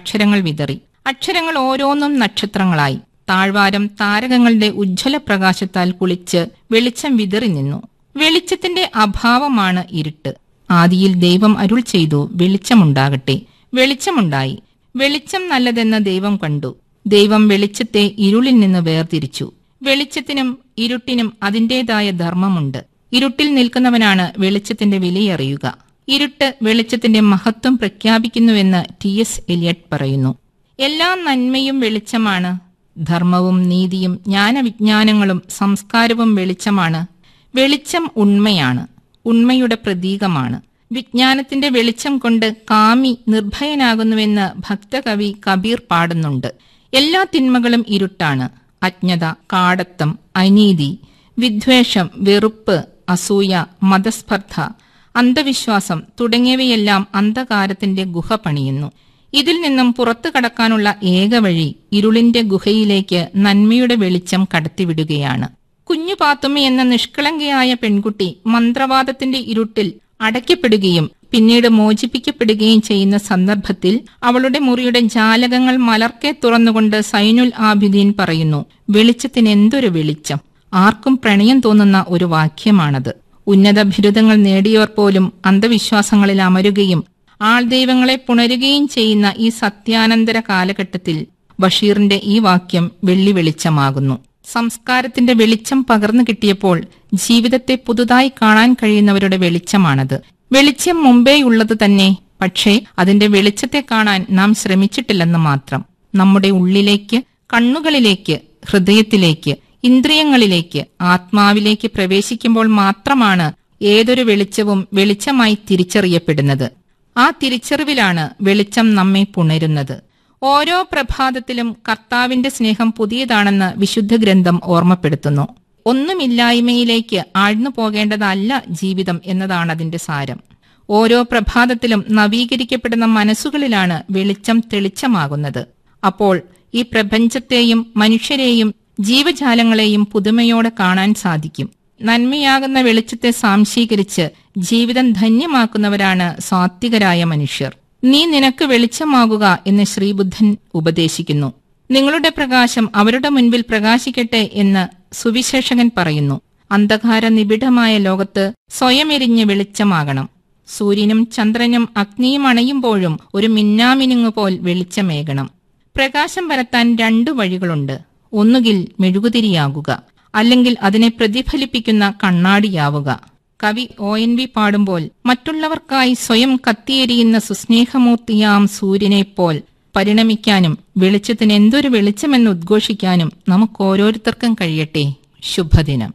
അക്ഷരങ്ങൾ വിതറി അക്ഷരങ്ങൾ ഓരോന്നും നക്ഷത്രങ്ങളായി താഴ്വാരം താരകങ്ങളുടെ ഉജ്ജ്വല പ്രകാശത്താൽ കുളിച്ച് വെളിച്ചം വിതറി നിന്നു വെളിച്ചത്തിന്റെ അഭാവമാണ് ഇരുട്ട് ആദിയിൽ ദൈവം അരുൾ ചെയ്തു വെളിച്ചമുണ്ടാകട്ടെ വെളിച്ചമുണ്ടായി വെളിച്ചം നല്ലതെന്ന് ദൈവം കണ്ടു ദൈവം വെളിച്ചത്തെ ഇരുളിൽ നിന്ന് വേർതിരിച്ചു വെളിച്ചത്തിനും ഇരുട്ടിനും അതിന്റേതായ ധർമ്മമുണ്ട് ഇരുട്ടിൽ നിൽക്കുന്നവനാണ് വെളിച്ചത്തിന്റെ വിലയറിയുക ഇരുട്ട് വെളിച്ചത്തിന്റെ മഹത്വം പ്രഖ്യാപിക്കുന്നുവെന്ന് ടി എസ് എലിയട്ട് പറയുന്നു എല്ലാ നന്മയും വെളിച്ചമാണ് ധർമ്മവും നീതിയും ജ്ഞാനവിജ്ഞാനങ്ങളും സംസ്കാരവും വെളിച്ചമാണ് വെളിച്ചം ഉണ്മയാണ് ഉണ്മയുടെ പ്രതീകമാണ് വിജ്ഞാനത്തിന്റെ വെളിച്ചം കൊണ്ട് കാമി നിർഭയനാകുന്നുവെന്ന് ഭക്തകവി കബീർ പാടുന്നുണ്ട് എല്ലാ തിന്മകളും ഇരുട്ടാണ് അജ്ഞത കാടത്തം അനീതി വിദ്വേഷം വെറുപ്പ് അസൂയ മതസ്പർദ്ധ അന്ധവിശ്വാസം തുടങ്ങിയവയെല്ലാം അന്ധകാരത്തിന്റെ ഗുഹ പണിയുന്നു ഇതിൽ നിന്നും പുറത്തു കടക്കാനുള്ള ഏക വഴി ഇരുളിന്റെ ഗുഹയിലേക്ക് നന്മയുടെ വെളിച്ചം കടത്തിവിടുകയാണ് കുഞ്ഞു പാത്തുമ്മ എന്ന നിഷ്കളങ്കയായ പെൺകുട്ടി മന്ത്രവാദത്തിന്റെ ഇരുട്ടിൽ അടയ്ക്കപ്പെടുകയും പിന്നീട് മോചിപ്പിക്കപ്പെടുകയും ചെയ്യുന്ന സന്ദർഭത്തിൽ അവളുടെ മുറിയുടെ ജാലകങ്ങൾ മലർക്കെ തുറന്നുകൊണ്ട് സൈനുൽ ആബിദീൻ പറയുന്നു വെളിച്ചത്തിന് എന്തൊരു വെളിച്ചം ആർക്കും പ്രണയം തോന്നുന്ന ഒരു വാക്യമാണത് ഉന്നത ബിരുദങ്ങൾ നേടിയവർ പോലും അന്ധവിശ്വാസങ്ങളിൽ അമരുകയും ആൾദൈവങ്ങളെ പുണരുകയും ചെയ്യുന്ന ഈ സത്യാനന്തര കാലഘട്ടത്തിൽ ബഷീറിന്റെ ഈ വാക്യം വെള്ളി വെളിച്ചമാകുന്നു സംസ്കാരത്തിന്റെ വെളിച്ചം പകർന്നു കിട്ടിയപ്പോൾ ജീവിതത്തെ പുതുതായി കാണാൻ കഴിയുന്നവരുടെ വെളിച്ചമാണത് വെളിച്ചം മുമ്പേ ഉള്ളത് തന്നെ പക്ഷേ അതിന്റെ വെളിച്ചത്തെ കാണാൻ നാം ശ്രമിച്ചിട്ടില്ലെന്ന് മാത്രം നമ്മുടെ ഉള്ളിലേക്ക് കണ്ണുകളിലേക്ക് ഹൃദയത്തിലേക്ക് ഇന്ദ്രിയങ്ങളിലേക്ക് ആത്മാവിലേക്ക് പ്രവേശിക്കുമ്പോൾ മാത്രമാണ് ഏതൊരു വെളിച്ചവും വെളിച്ചമായി തിരിച്ചറിയപ്പെടുന്നത് ആ തിരിച്ചറിവിലാണ് വെളിച്ചം നമ്മെ പുണരുന്നത് ഓരോ പ്രഭാതത്തിലും കർത്താവിന്റെ സ്നേഹം പുതിയതാണെന്ന് വിശുദ്ധ ഗ്രന്ഥം ഓർമ്മപ്പെടുത്തുന്നു ഒന്നുമില്ലായ്മയിലേക്ക് ആഴ്ന്നു പോകേണ്ടതല്ല ജീവിതം എന്നതാണ് അതിന്റെ സാരം ഓരോ പ്രഭാതത്തിലും നവീകരിക്കപ്പെടുന്ന മനസ്സുകളിലാണ് വെളിച്ചം തെളിച്ചമാകുന്നത് അപ്പോൾ ഈ പ്രപഞ്ചത്തെയും മനുഷ്യരെയും ജീവജാലങ്ങളെയും പുതുമയോടെ കാണാൻ സാധിക്കും നന്മയാകുന്ന വെളിച്ചത്തെ സാംശീകരിച്ച് ജീവിതം ധന്യമാക്കുന്നവരാണ് സാത്വികരായ മനുഷ്യർ നീ നിനക്ക് വെളിച്ചമാകുക എന്ന് ശ്രീബുദ്ധൻ ഉപദേശിക്കുന്നു നിങ്ങളുടെ പ്രകാശം അവരുടെ മുൻപിൽ പ്രകാശിക്കട്ടെ എന്ന് സുവിശേഷകൻ പറയുന്നു അന്ധകാര നിബിഡമായ ലോകത്ത് സ്വയം എരിഞ്ഞ് വെളിച്ചമാകണം സൂര്യനും ചന്ദ്രനും അഗ്നിയും അണയുമ്പോഴും ഒരു മിന്നാമിനുങ്ങ് പോൽ വെളിച്ചമേകണം പ്രകാശം പരത്താൻ രണ്ടു വഴികളുണ്ട് ഒന്നുകിൽ മെഴുകുതിരിയാകുക അല്ലെങ്കിൽ അതിനെ പ്രതിഫലിപ്പിക്കുന്ന കണ്ണാടിയാവുക കവി ഒ എൻ വി പാടുമ്പോൾ മറ്റുള്ളവർക്കായി സ്വയം കത്തിയെരിയുന്ന സുസ്നേഹമൂർത്തിയാം സൂര്യനെപ്പോൽ പരിണമിക്കാനും വെളിച്ചത്തിന് എന്തൊരു വെളിച്ചമെന്ന് ഉദ്ഘോഷിക്കാനും നമുക്ക് ഓരോരുത്തർക്കും കഴിയട്ടെ ശുഭദിനം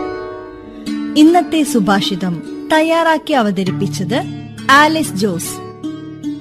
ഇന്നത്തെ സുഭാഷിതം തയ്യാറാക്കി അവതരിപ്പിച്ചത് ആലിസ് ജോസ്